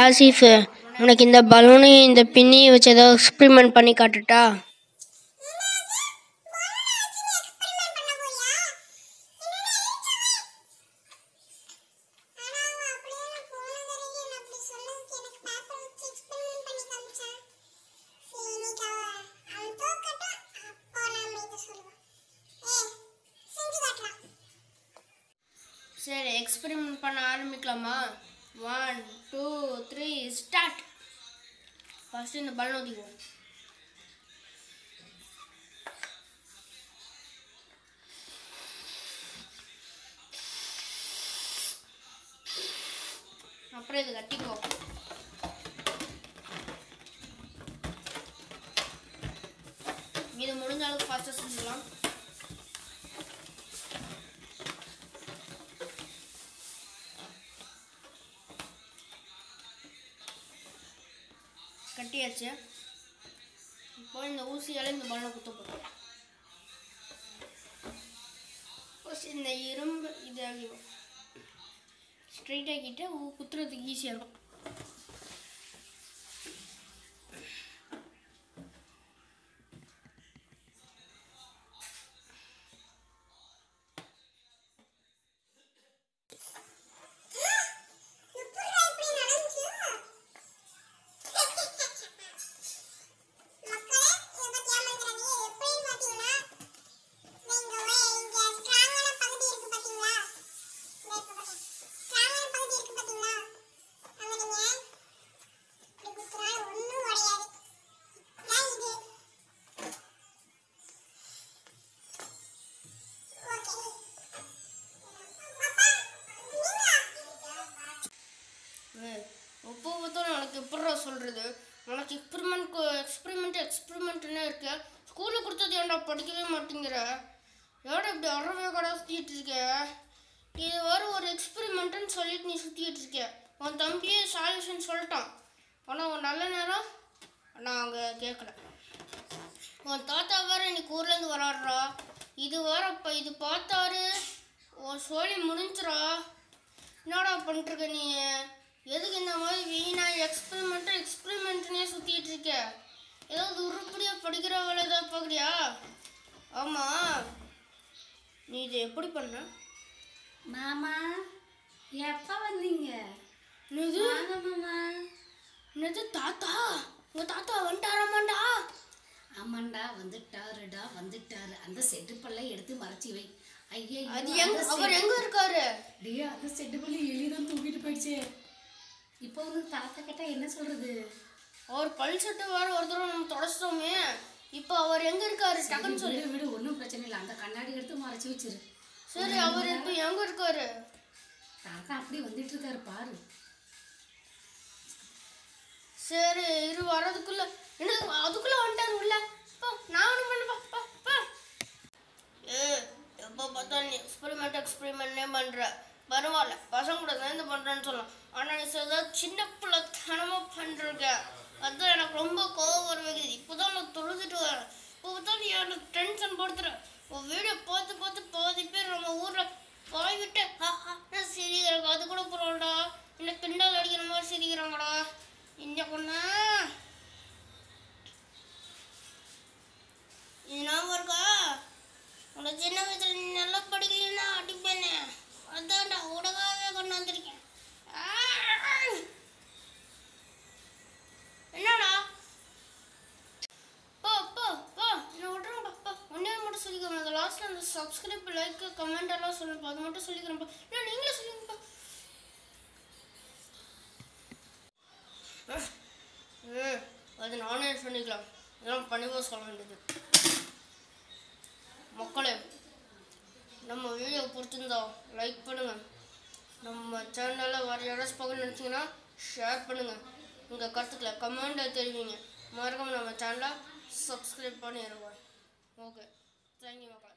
ஆசிஃப் உனக்கு இந்த பலூனையும் இந்த பின்னியும் வச்சு ஏதாவது எக்ஸ்பெரிமெண்ட் பண்ணி காட்டுட்டா சரி எக்ஸ்பெரிமெண்ட் பண்ண ஆரம்பிக்கலாமா one two three start first இந்த பலூன் ஊதிக்குவோம் அப்புறம் இது கட்டிக்கோ இது முடிஞ்ச அளவுக்கு ஃபாஸ்ட்டாக செஞ்சுக்கலாம் கட்டியாச்சு இப்போ இந்த ஊசியால் இந்த பலனை குத்த போகிறோம் ஃபர்ஸ்ட் இந்த இரும்பு இது ஆகிடும் ஸ்ட்ரைட் ஆக்கிட்டு ஊ- குத்துறதுக்கு ஈஸியாக இருக்கும் ஒப்போ பார்த்தாலும் உனக்கு எப்படா சொல்கிறது உனக்கு எக்ஸ்பெரிமெண்ட் எக்ஸ்பெரிமெண்ட் எக்ஸ்பெரிமெண்ட்னே இருக்கு ஸ்கூலில் கொடுத்தது ஏன்டா படிக்கவே மாட்டேங்கிற ஏடா இப்படி அறவே கடை சுற்றிட்டு இருக்க இது வேறு ஒரு எக்ஸ்பெரிமெண்ட்டுன்னு சொல்லிட்டு நீ சுற்றிட்டு இருக்க உன் தம்பியே சால்யூஷன் சொல்லிட்டான் ஆனால் உன் நல்ல நேரம் நான் அங்கே கேட்கல உன் தாத்தா வேற இன்னைக்கு ஊர்லேருந்து வராடுறா இது வேற இப்போ இது பார்த்தாரு உன் சோழி முடிஞ்சிரா என்னடா பண்ணிட்டுருக்க நீ எதுக்கு இந்த மாதிரி வீணா எக்ஸ்பெரிமெண்ட்டு எக்ஸ்பெரிமெண்ட்னே சுற்றிட்டு இருக்க ஏதாவது உருப்படியாக படிக்கிற வேலை ஏதாவது பார்க்குறியா ஆமாம் நீ இதை எப்படி பண்ண மாமா எப்போ வந்தீங்க என்னது வாங்க மாமா என்னது தாத்தா உங்கள் தாத்தா வந்துட்டாராமாண்டா ஆமாண்டா வந்துட்டாருடா வந்துட்டாரு அந்த செட்டுப்பெல்லாம் எடுத்து மறைச்சி வை ஐயா அது எங்க அவர் எங்கே இருக்காரு டேய் அந்த செட்டுப்பள்ளி எலிதான் தூக்கிட்டு போயிடுச்சே இப்போ வந்து தாத்தா கேட்டா என்ன சொல்றது அவர் பல் சட்டை வேற ஒரு தடவை நம்ம தொடச்சிட்டோமே இப்போ அவர் எங்கே இருக்காரு டக்குன்னு சொல்லு விடு விடு ஒன்றும் பிரச்சனை இல்லை அந்த கண்ணாடி எடுத்து மறைச்சி வச்சிரு சரி அவர் இப்போ எங்கே இருக்காரு தாத்தா அப்படி வந்துட்டு இருக்காரு பாரு சரி இரு வரதுக்குள்ள என்ன அதுக்குள்ள வந்துட்டாரு உள்ள போ நான் ஒன்றும் பண்ணப்பா பா பா ஏ எப்போ பார்த்தா நீ எக்ஸ்பெரிமெண்ட் எக்ஸ்பெரிமெண்ட்னே பண்ணுற பரவாயில்ல பசங்க கூட சேர்ந்து பண்ணுறேன்னு சொல்லலாம் ஆனால் நீ ஏதாவது சின்ன பிள்ளைத்தனமாக பண்ணுறங்க அதுதான் எனக்கு ரொம்ப கோவம் வர வைக்குது இப்போ தான் நான் தொழுதுட்டு வரேன் இப்போ தான் நீ எனக்கு டென்ஷன் படுத்துற உன் வீடியோ பார்த்து பார்த்து பாதி பேர் நம்ம ஊரில் வாய் விட்டு ஹா ஹா சிரிக்கிறாங்க அது கூட பரவாயில்லடா என்ன பின்னால் அடிக்கிற மாதிரி சிரிக்கிறாங்கடா என்ன பொண்ணா இது ஞாபகம் இருக்கா உனக்கு சின்ன வயசுல நீ நல்லா படிக்கலைன்னா அடிப்பேனே அதான்டா உடகாவே கொண்டு வந்திருக்கேன் ஆ! என்னடா போ போ போ என்ன விட்ருங்கப்பா போ ஒன்றே மட்டும் சொல்லிக்கிறேன் அந்த லாஸ்ட்டில் அந்த சப்ஸ்கிரைப் லைக் கமெண்ட் எல்லாம் சொல்லுப்பா அது மட்டும் சொல்லிக்கிறேன்ப்பா இல்லை நீங்களே சொல்லுங்கப்பா ம் அது நானே சொல்லிக்கலாம் இதெல்லாம் பணிவாக சொல்ல வேண்டியது மக்களே நம்ம வீடியோ பிடிச்சிருந்தா லைக் பண்ணுங்கள் நம்ம சேனலில் வர யாராச்சும் பார்க்கணும்னு நினச்சிங்கன்னா ஷேர் பண்ணுங்கள் உங்கள் கருத்துக்களை கமெண்ட்டை தெரிவிங்க மறக்காம நம்ம சேனலை சப்ஸ்கிரைப் பண்ணிடுவோம் ஓகே தேங்க்யூ மக்களே